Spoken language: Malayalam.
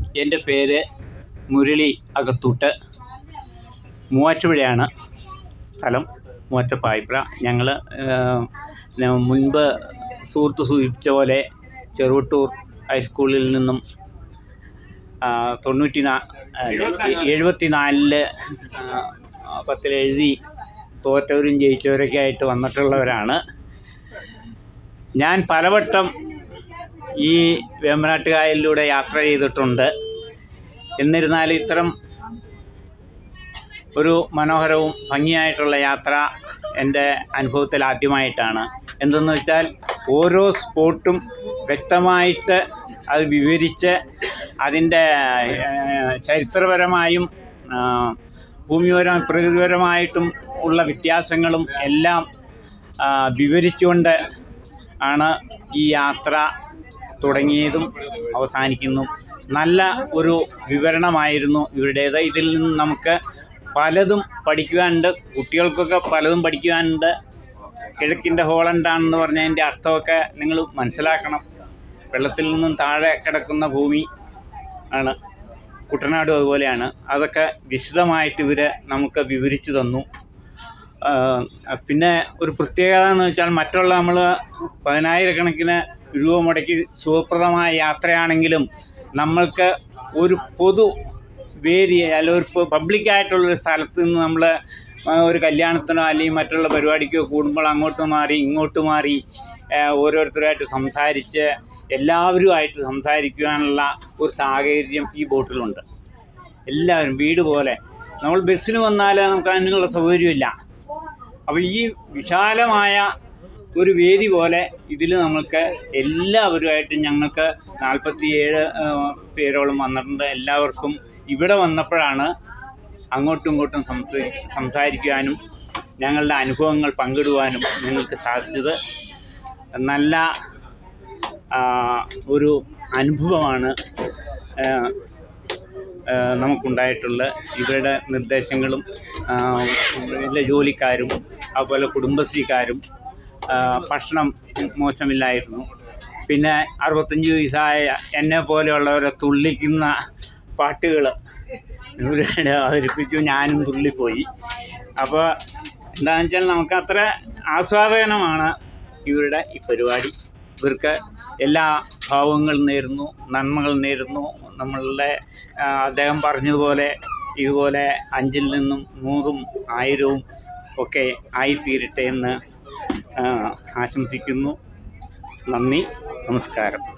എൻ്റെ പേര് മുരളി അകത്തൂട്ട് മൂവാറ്റുപുഴയാണ് സ്ഥലം മൂവാറ്റുപായിപ്ര ഞങ്ങൾ മുൻപ് സുഹൃത്ത് സൂചിപ്പിച്ച പോലെ ചെറുവട്ടൂർ ഹൈസ്കൂളിൽ നിന്നും ആ, തൊണ്ണൂറ്റി നാ എഴുപത്തി നാലില് പത്തിൽ എഴുതി തോറ്റവരും ജയിച്ചവരൊക്കെ ആയിട്ട് വന്നിട്ടുള്ളവരാണ് ഞാൻ പലവട്ടം ഈ വേമ്പനാട്ട് കായലിലൂടെ യാത്ര ചെയ്തിട്ടുണ്ട് എന്നിരുന്നാലും ഇത്തരം ഒരു മനോഹരവും ഭംഗിയായിട്ടുള്ള യാത്ര എൻ്റെ അനുഭവത്തിൽ ആദ്യമായിട്ടാണ് എന്തെന്ന് വെച്ചാൽ ഓരോ സ്പോട്ടും വ്യക്തമായിട്ട് അത് വിവരിച്ച് അതിൻ്റെ ഏഹ്, ചരിത്രപരമായും ആ, ഭൂമിപരമായി പ്രകൃതിപരമായിട്ടും ഉള്ള വ്യത്യാസങ്ങളും എല്ലാം ആ, വിവരിച്ചുകൊണ്ട് ആണ് ഈ യാത്ര തുടങ്ങിയതും അവസാനിക്കുന്നു നല്ല ഒരു വിവരണമായിരുന്നു ഇവരുടേത് ഇതിൽ നിന്ന് നമുക്ക് പലതും പഠിക്കുവാനുണ്ട് കുട്ടികൾക്കൊക്കെ പലതും പഠിക്കുവാനുണ്ട് കിഴക്കിൻ്റെ ഹോളണ്ടാണെന്ന് പറഞ്ഞതിൻ്റെ അർത്ഥമൊക്കെ നിങ്ങൾ മനസ്സിലാക്കണം വെള്ളത്തിൽ നിന്നും താഴെ കിടക്കുന്ന ഭൂമി ആണ് കുട്ടനാടും അതുപോലെയാണ് അതൊക്കെ വിശദമായിട്ട് ഇവർ നമുക്ക് വിവരിച്ചു തന്നു ആ, പിന്നെ ഒരു പ്രത്യേകത എന്ന് വെച്ചാൽ മറ്റുള്ള നമ്മൾ പതിനായിരക്കണക്കിന് രൂപ മുടക്കി സുഖപ്രദമായ യാത്രയാണെങ്കിലും നമ്മൾക്ക് ഒരു പൊതു വേദി അല്ല ഒരു പബ്ലിക്കായിട്ടുള്ളൊരു സ്ഥലത്ത് നിന്ന് നമ്മൾ ഒരു കല്യാണത്തിനോ അല്ലെങ്കിൽ മറ്റുള്ള പരിപാടിക്കോ കൂടുമ്പോൾ അങ്ങോട്ട് മാറി ഇങ്ങോട്ട് മാറി ആ, ഓരോരുത്തരുമായിട്ട് സംസാരിച്ച് എല്ലാവരുമായിട്ട് സംസാരിക്കുവാനുള്ള ഒരു സാഹചര്യം ഈ ബോട്ടിലുണ്ട് എല്ലാവരും വീട് പോലെ നമ്മൾ ബസ്സിന് വന്നാൽ നമുക്ക് അതിനുള്ള സൗകര്യമില്ല അപ്പോൾ ഈ വിശാലമായ ഒരു വേദി പോലെ ഇതിൽ നമ്മൾക്ക് എല്ലാവരുമായിട്ടും ഞങ്ങൾക്ക് നാൽപ്പത്തിയേഴ് പേരോളം വന്നിട്ടുണ്ട് എല്ലാവർക്കും ഇവിടെ വന്നപ്പോഴാണ് അങ്ങോട്ടും ഇങ്ങോട്ടും സംസാ സംസാരിക്കുവാനും ഞങ്ങളുടെ അനുഭവങ്ങൾ പങ്കിടുവാനും ഞങ്ങൾക്ക് സാധിച്ചത് നല്ല ആ, ഒരു അനുഭവമാണ് ആ, ആ, നമുക്കുണ്ടായിട്ടുള്ള ഇവരുടെ നിർദ്ദേശങ്ങളും ആ, എല്ലാ ജോലിക്കാരും അതുപോലെ കുടുംബശ്രീക്കാരും ആ, ഭക്ഷണം മോശമില്ലായിരുന്നു പിന്നെ അറുപത്തഞ്ച് വയസ്സായ എന്നെ പോലെയുള്ളവരെ തുള്ളിക്കുന്ന പാട്ടുകൾ ഇവരുടെ അവതരിപ്പിച്ചു ഞാനും തുള്ളിപ്പോയി അപ്പോൾ എന്താണെന്ന് വെച്ചാൽ നമുക്ക് അത്ര ആസ്വാദകനമാണ് ഇവരുടെ ഈ പരിപാടി ഇവർക്ക് എല്ലാ ഭാവങ്ങളും നേരുന്നു നന്മകൾ നേരുന്നു നമ്മളുടെ ആ, അദ്ദേഹം പറഞ്ഞതുപോലെ ഇതുപോലെ അഞ്ചിൽ നിന്നും നൂറും ആയിരവും ഒക്കെ ആയിത്തീരട്ടെ എന്ന് ആ, ആശംസിക്കുന്നു നന്ദി നമസ്കാരം